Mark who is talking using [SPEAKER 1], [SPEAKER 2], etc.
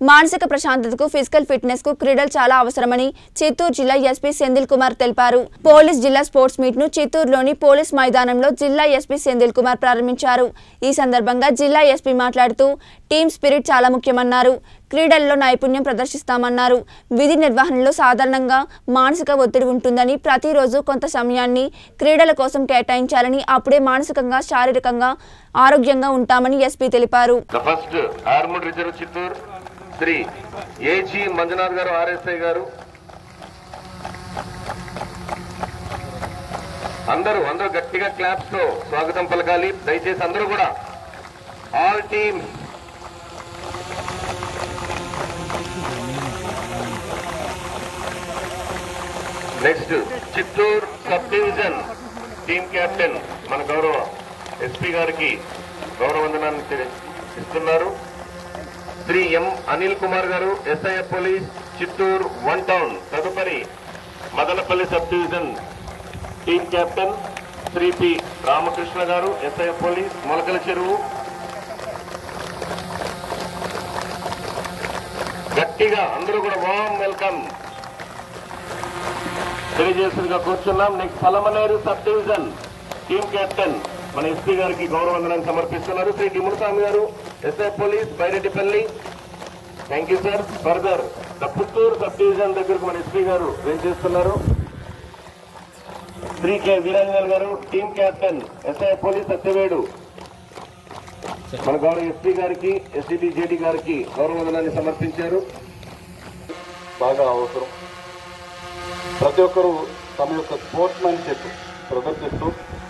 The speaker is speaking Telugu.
[SPEAKER 1] మానసిక ప్రశాంతతకు ఫిజికల్ ఫిట్నెస్ కు క్రీడలు చాలా అవసరమని చిత్తూరు జిల్లా ఎస్పీ సెంధిల్ కుమార్ తెలిపారు పోలీస్ జిల్లా స్పోర్ట్స్ మీట్ ను చిత్తూరులోని పోలీస్ మైదానంలో జిల్లా ఎస్పీ సెంధిల్ కుమార్ ప్రారంభించారు ఈ సందర్భంగా జిల్లా ఎస్పీ మాట్లాడుతూ టీమ్ స్పిరిట్ చాలా ముఖ్యమన్నారు క్రీడల్లో నైపుణ్యం ప్రదర్శిస్తామన్నారు విధి నిర్వహణలో సాధారణంగా మానసిక ఒత్తిడి ఉంటుందని ప్రతిరోజు కొంత సమయాన్ని క్రీడల కోసం కేటాయించాలని అప్పుడే మానసికంగా శారీరకంగా ఆరోగ్యంగా ఉంటామని ఎస్పీ తెలిపారు
[SPEAKER 2] the first armed reserve Chittoor Shri AG Manjunath గారు ఆర్ఎస్ఐ గారు అందరూ అందరూ గట్టిగా క్లాప్స్ తో స్వాగతం పలకాలి దయచేసి అందరూ కూడా all teams next Chittoor sub division team captain మన గౌరవ ఎస్పీ గారికి గౌరవందనాన్ని తెలి- ఇస్తున్నారు శ్రీ ఎం Anil Kumar garu SIF police Chittoor one town తదుపరి Madanapalle sub division team captain Shri P Ramakrishna garu SIF police మొలకల చెరువు గట్టిగా అందరూ కూడా వామ్ వెల్కమ్ తెలియజేస్తుందిగా కూర్చున్నాం next Palamaner sub division team captain మన ఎస్పీ గారికి గౌరవందనాన్ని సమర్పిస్తున్నారు Shri Gimulaswamy garu SI police Byreddipalle thank you sir further the Puttur sub division దగ్గరకు మన ఎస్పీ గారు చేస్తున్నారు Shri K Veeranjan garu team captain SI police Satyavedu మన గౌరవ ఎస్పీ గారికి ఎస్సీబీ జేడీ గారికి గౌరవందనాన్ని సమర్పించారు
[SPEAKER 3] బాగా అవసరం ప్రతి ఒక్కరూ తమ యొక్క స్పోర్ట్స్ మ్యాన్షిప్ ప్రదర్శిస్తూ